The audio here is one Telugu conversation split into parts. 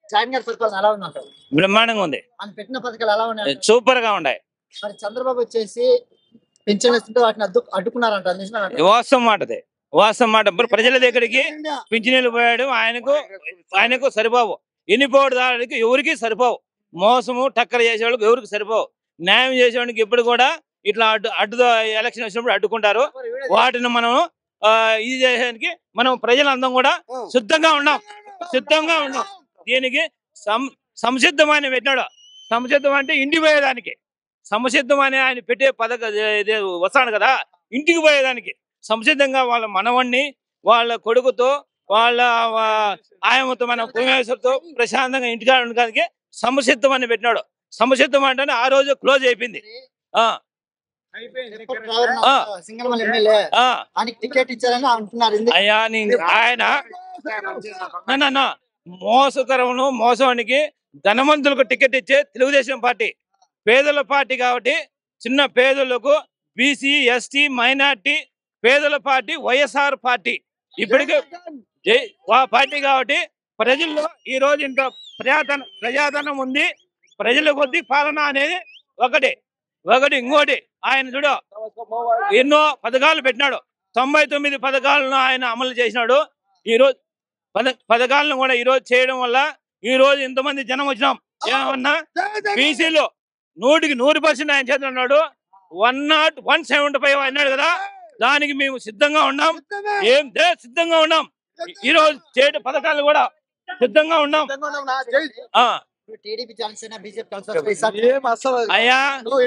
జగన్ గారి పరిపాలన ఎలా ఉందంటారు బ్రహ్మాండంగా ఉంది ఆయన పెట్టిన పథకాలు ఎలా ఉన్నాయి సూపర్ గా ఉన్నాయి మరి చంద్రబాబు వచ్చేసి పింఛన్లు ఇస్తుంటే వాటిని అడ్డు అడ్డుకున్నారంట నిజమేనంట వాస్తవం మాటది వాస్తవం మాట మరి ప్రజల దగ్గరికి పింఛనీళ్ళు పోయాడు ఆయనకు ఆయనకు సరిపోవు ఎన్నిపోవడు దానికి ఎవరికి సరిపోవు మోసము టక్కర చేసేవాళ్ళకి ఎవరికి సరిపోవు న్యాయం చేసేవాడికి ఎప్పుడు కూడా ఇట్లా అడ్డు అడ్డు ఎలక్షన్ వచ్చినప్పుడు అడ్డుకుంటారు వాటిని మనం ఆ, ఇది చేయడానికి మనం ప్రజలందరం కూడా సిద్ధంగా ఉన్నాం సిద్ధంగా ఉన్నాం దీనికి సం సంసిద్ధమని పెట్టాడు సంసిద్ధం అంటే ఇంటికి పోయేదానికి సంసిద్ధం అని ఆయన పెట్టే పథక ఇది వస్తాడు కదా ఇంటికి పోయేదానికి సంసిద్ధంగా వాళ్ళ మనవణ్ణి వాళ్ళ కొడుకుతో వాళ్ళ ఆ, ఆయనతో మన కుమేశ్వరితో ప్రశాంతంగా ఇంటికాడ ఉండడానికి సంసిద్ధం అని పెట్టినాడు సంసిద్ధం అంటే ఆ రోజు క్లోజ్ అయిపోయింది ఆ ఆ. సింగల్ ఎమ్మెల్యే ఆ ఆయనకి టికెట్ ఇచ్చారని అంటున్నారు ఎందుకు? అయ్యా నీ ఆయన నన్న మోసకరమును మోసానికి ధనవంతులకు టికెట్ ఇచ్చే తెలుగుదేశం పార్టీ పేదల పార్టీ కాబట్టి చిన్న పేదలకు బీసీ ఎస్టీ మైనార్టీ పేదల పార్టీ వైఎస్ఆర్ పార్టీ ఇప్పటికే జై- ఆ పార్టీ కాబట్టి ప్రజల్లో ఈ రోజు ఇంత ప్రజాధన ప్రజాధనం ఉంది ప్రజల కొద్ది పాలన అనేది ఒకటి ఒకటి ఇంకోటి ఆయన చూడు ఎన్నో పథకాలు పెట్టినాడు తొంభై తొమ్మిది పథకాలను ఆయన అమలు చేసినాడు ఈ రోజు పథ పథకాలను కూడా ఈ రోజు చేయడం వల్ల ఈ రోజు ఇంతమంది జనం వచ్చినాం ఏమన్నా బీసీలో నూటికి నూరు పర్సెంట్ ఆయన చేత ఉన్నాడు one not one seventy five అన్నాడు కదా దానికి మేము సిద్ధంగా ఉన్నాం ఏం దే సిద్ధంగా ఉన్నాం ఈ- ఈ రోజు చేయడం పథకాలు కూడా సిద్ధంగా ఉన్నాం ఆ ఇప్పుడు టీడీపీ జనసేన బీజేపీ కలిసి వస్తే ఈసారి అయ్యా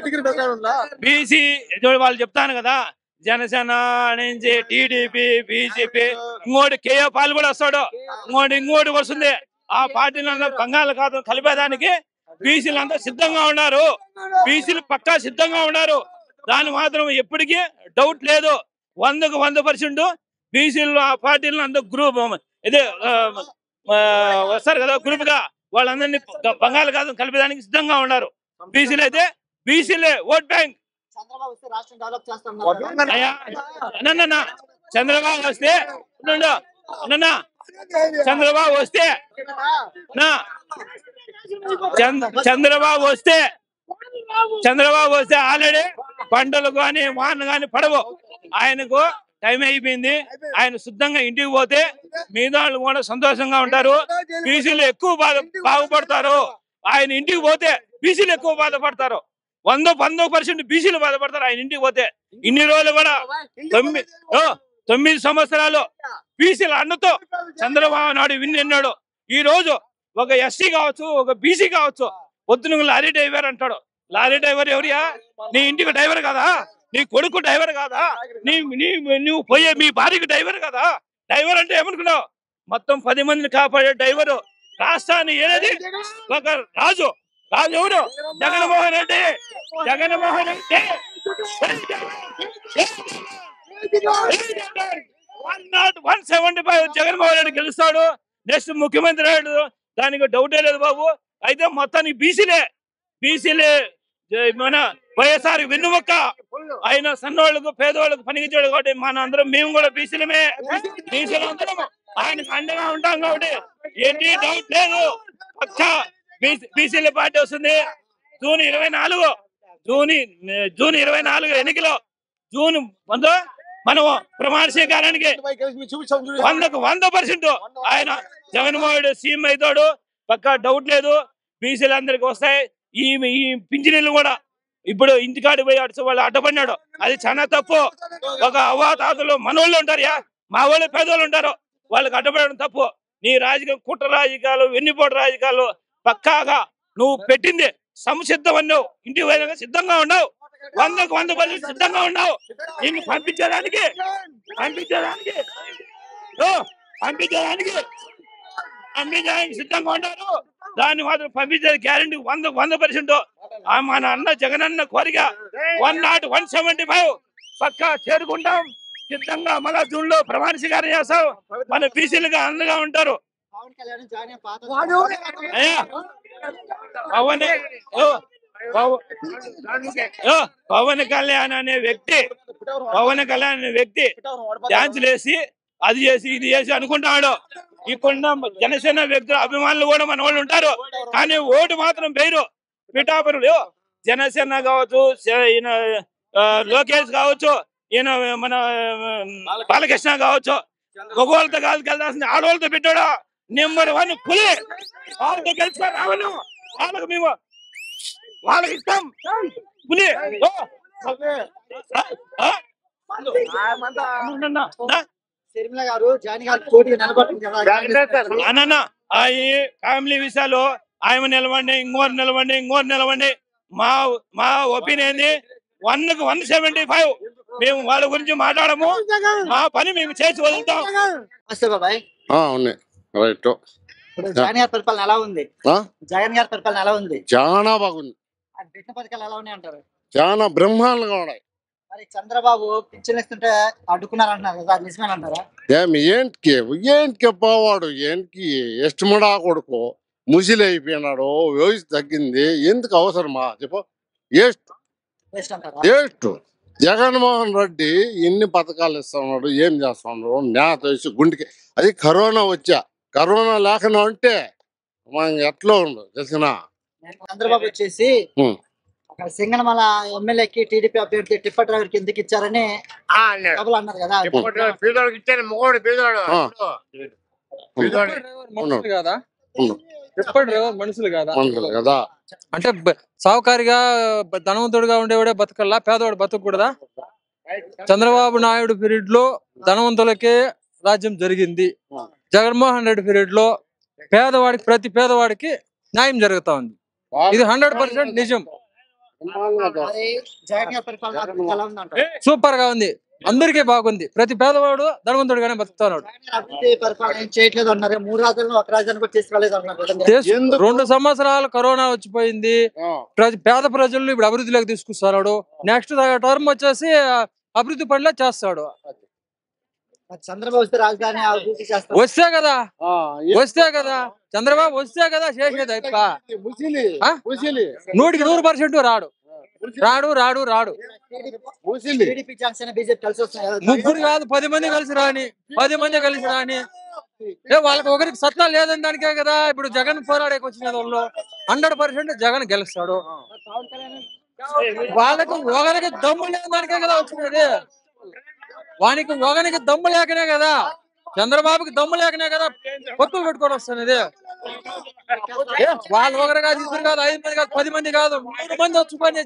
బీసీ చూడు వాళ్ళు చెప్తాను కదా జనసేన నుంచి టీడీపీ బీజేపీ ఇంకోటి కేఏ పాలు కూడా వస్తాడు ఇంకోటి ఇంకోటి వస్తుంది ఆ పార్టీలంతా బంగాళాఖాతం కలిపేదానికి బీసీలు అంతా సిద్ధంగా ఉన్నారు బీసీలు పక్కా సిద్ధంగా ఉన్నారు దాని మాత్రం ఎప్పటికీ డౌట్ లేదు వందకు వంద పర్సెంట్ బీసీలు ఆ పార్టీలను అంతా గ్రూప్ ఇదే ఆ, ఆ, వస్తారు కదా గ్రూప్ గా వాళ్ళందరినీ బంగాళాఖాతం కలిపేదానికి సిద్ధంగా ఉన్నారు బీసీలు అయితే బీసీలే ఓట్ బ్యాంక్ చంద్రబాబు వస్తే రాష్ట్రం డెవలప్ చేస్తాం అయ్యా అన్నన్న చంద్రబాబు వస్తే ఉండు, అన్నన్న చంద్రబాబు వస్తే నా చంద్ర- చంద్రబాబు వస్తే చంద్రబాబు వస్తే ఆల్రెడీ పంటలు కానీ వాన కానీ పడవు ఆయనకు టైం అయిపోయింది ఆయన శుద్ధంగా ఇంటికి పోతే మిగతా వాళ్ళు కూడా సంతోషంగా ఉంటారు బీసీలు ఎక్కువ బాధ బాగుపడతారు ఆయన ఇంటికి పోతే బీసీలు ఎక్కువ బాధపడతారు వంద వంద పర్సెంట్ బీసీలు బాధపడతారు ఆయన ఇంటికి పోతే ఇన్ని రోజులు కూడా తొమ్మిది ఓ, తొమ్మిది సంవత్సరాలు బీసీల అన్నతో చంద్రబాబు నాయుడు విన్ అన్నాడు ఈ రోజు ఒక ఎస్సీ కావచ్చు ఒక బీసీ కావచ్చు పొద్దున లారీ డ్రైవర్ అంటాడు లారీ డ్రైవర్ ఎవరియా నీ ఇంటికి డ్రైవర్ కదా నీ కొడుకు డ్రైవర్ కాదా నీ నీ నువ్వు పోయే మీ భార్యకి డ్రైవర్ కదా డ్రైవర్ అంటే ఏమనుకున్నావు మొత్తం పది మందిని కాపాడే డ్రైవర్ రాష్ట్రాన్ని ఏది ఒక రాజు రాజు ఎవరు Jaganmohan Reddy Jaganmohan Reddy one not one seventy five Jaganmohan Reddy గెలుస్తాడు నెక్స్ట్ ముఖ్యమంత్రి అయ్యాడు దానికి డౌటే లేదు బాబు అయితే మొత్తానికి బీసీలే బీసీలే జై- మన వైఎస్ఆర్ వెన్నుమొక్క ఆయన సన్నోళ్ళకు పేదవాళ్ళకు పనికించాడు కాబట్టి మన అందరం మేము కూడా బీసీలమే బీసీలు అందరం ఆయనకు అండగా ఉంటాం కాబట్టి ఏంటి డౌట్ లేదు పక్క బీసీల పార్టీ వస్తుంది జూన్ ఇరవై నాలుగు జూన్ జూన్ ఇరవై నాలుగు ఎన్నికలో జూన్ వంద మనం ప్రమాణ స్వీకారానికి వందకు వంద పర్సెంట్ ఆయన జగన్మోహన్ సీఎం అవుతాడు పక్క డౌట్ లేదు బీసీలందరికి వస్తాయి ఈ ఈ పింఛనీళ్ళు కూడా ఇప్పుడు ఇంటికాడి పోయి అడిచి వాళ్ళు అడ్డపడినాడు అది చాలా తప్పు ఒక అవ్వాతాతలు మనోళ్ళు ఉంటారు యా మా వాళ్ళు పేదోళ్ళు ఉంటారు వాళ్ళకి అడ్డపడడం తప్పు నీ రాజకీయం కుట్ర రాజకీయాలు వెన్నిపోటు రాజకీయాలు పక్కాగా నువ్వు పెట్టింది సంసిద్ధం అన్నావు ఇంటికి పోయినాక సిద్ధంగా ఉన్నావు వందకు వంద పర్సెంట్ సిద్ధంగా ఉన్నావు నిన్ను పంపించడానికి పంపించడానికి ఓ, పంపించడానికి పంపించడానికి సిద్ధంగా ఉన్నారు దాన్ని మాత్రం పంపించేది గ్యారంటీ వంద వంద పర్సెంట్ మన అన్న జగన్ అన్న కోరిక one not one seventy five పక్కా చేరుకుంటాం సిద్ధంగా మళ్ళా జూన్ లో ప్రమాణ స్వీకారం చేస్తాం మన బీసీలుగా అండగా ఉంటారు పవన్ కళ్యాణ్ జాయిన్ అయ్యే పాత అయ్యా పవన్ ఓ, పవ- ఓ, పవన్ కళ్యాణ్ అనే వ్యక్తి పవన్ కళ్యాణ్ అనే వ్యక్తి డాన్స్ లేసి అది చేసి ఇది చేసి అనుకుంటాడు ఇక్కడ జనసేన వ్యక్తుల అభిమానులు కూడా మన వాళ్ళు ఉంటారు కానీ ఓటు మాత్రం వేయరు పిఠాపురులు జనసేన కావచ్చు సే- ఈయన ఆ, లోకేష్ కావచ్చు ఈయన మన ఆ, బాలకృష్ణ కావచ్చు మగవాళ్ళతో కాదు గెలదాల్సింది ఆడవాళ్ళతో పెట్టాడు నెంబర్ వన్ పులి వాళ్ళతో గెలిచిన రావను వాళ్ళకు మేము వాళ్ళకి ఇష్టం పులి ఓ! ఆ? ఆ? అన్న, ఆ? షర్మిల గారు జాని గారు పోటీ నిలబడుతుంది కదా అన్న ఆ ఈ ఫ్యామిలీ విషయాలు ఆయన నిలవండి ఇంకోరు నిలవండి ఇంకోరు నిలవండి మా మా ఒపీనియన్ వన్ కు వన్ సెవెంటీ ఫైవ్ మేము వాళ్ళ గురించి మాట్లాడము మా పని మేము చేసి వదులుతాం వస్తే బాబాయ్ ఆ, ఉన్నాయి రైట్ ఇప్పుడు జగన్ గారి పరిపాలన ఎలా ఉంది ఆ? జగన్ గారి పరిపాలన ఎలా ఉంది చాలా బాగుంది ఆయన పెట్టిన పథకాలు ఎలా ఉన్నాయి అంటారు చాలా బ్రహ్మాండంగా ఉన్నాయి మరి చంద్రబాబు పింఛన్ ఇస్తుంటే అడ్డుకున్నారు అంటున్నారు కదా అది నిజమేనంటారా ఏమి ఏంటికి ఏంటికి పోవాడు ఏంటికి ఎస్టిమడా కొడుకు ముసిలి అయిపోయినాడు వయసు తగ్గింది ఎందుకు అవసరమా చెప్పు ఎస్ట్ వేస్ట్ అంటారా ఎస్ట్ జగన్మోహన్ రెడ్డి ఎన్ని పథకాలు ఇస్తున్నాడు ఏం చేస్తున్నాడు నేత వేసి గుండెకి అది కరోనా వచ్చా కరోనా లేకుండా ఉంటే మనం ఎట్లా ఉండు తెలిసిన చంద్రబాబు వచ్చేసి ఉం. అక్కడ సింగనమల ఎమ్మెల్యేకి టీడీపీ అభ్యర్థి టిప్పర్ డ్రైవర్ కి ఎందుకు ఇచ్చారని ఆ అన్నాడు సభలు అన్నారు కదా పేదోడికి ఇచ్చాను మొగోడు పేదోడు ఆ. పేదోడు డ్రైవర్ మనుషులు కాదా అవును. టిప్పర్ డ్రైవర్ మనుషులు కాదా మనుషులు కదా అంటే బ- సావుకారిగా బ- ధనవంతుడిగా ఉండేవాడే బతకల్లా పేదవాడు బతకూడదా చంద్రబాబు నాయుడు పీరియడ్ లో ధనవంతులకే రాజ్యం జరిగింది జగన్మోహన్ రెడ్డి పీరియడ్ లో పేదవాడికి ప్రతి పేదవాడికి న్యాయం జరుగుతా ఉంది ఇది హండ్రెడ్ పర్సెంట్ నిజం మరి జగన్ గారి పరిపాలన అభివృద్ధి ఎలా ఉంది అంటారు సూపర్ గా ఉంది అందరికీ బాగుంది ప్రతి పేదవాడు ధనవంతుడిగానే బతుకుతున్నాడు జగన్ గారు అభివృద్ధి పరిపాలన ఏం చేయట్లేదు అన్నారు మూడు రాజధానులు ఒక రాజధాని కూడా తీసుకురాలేదు అన్నారు కదా. దేశ- ఎందుకు? రెండు సంవత్సరాలు కరోనా వచ్చిపోయింది ఆ. ప్రజ- పేద ప్రజలను ఇప్పుడు అభివృద్ధిలోకి తీసుకొస్తున్నాడు నెక్స్ట్ టర్మ్ వచ్చేసి ఆ, అభివృద్ధి పనులే చేస్తాడు మరి చంద్రబాబు వస్తే రాజధాని అభివృద్ధి చేస్తారు వస్తే కదా ఆ, వస్తే కదా చంద్రబాబు వస్తే కదా చేసేది అయిపో ముసిలి ఆ? ముసిలి నూటికి నూరు పర్సెంట్ రాడు రాడు రాడు రాడు ముసిలి టీడీపీ జనసేన బీజేపీ కలిసి వస్తున్నాయి కదా. ముగ్గురు కాదు పది మంది కలిసి రాని పది మంది కలిసి రాని ఏ వాళ్ళకి ఒకరికి సత్తా లేదని దానికే కదా ఇప్పుడు జగన్ పోరాడేకి వచ్చిన వాళ్ళు హండ్రెడ్ పర్సెంట్ జగన్ గెలుస్తాడు వాళ్ళకి ఒకరికి దమ్ము లేని దానికే కదా వచ్చినది వానికి ఒకరికి దమ్ము లేకనే కదా చంద్రబాబుకి దమ్ము లేకనే కదా పొత్తులు పెట్టుకొని వస్తున్నది ఏ, వాళ్ళు ఒకరు కాదు ఇద్దరు కాదు ఐదు మంది కాదు పది మంది కాదు మూడు మంది వచ్చుకొని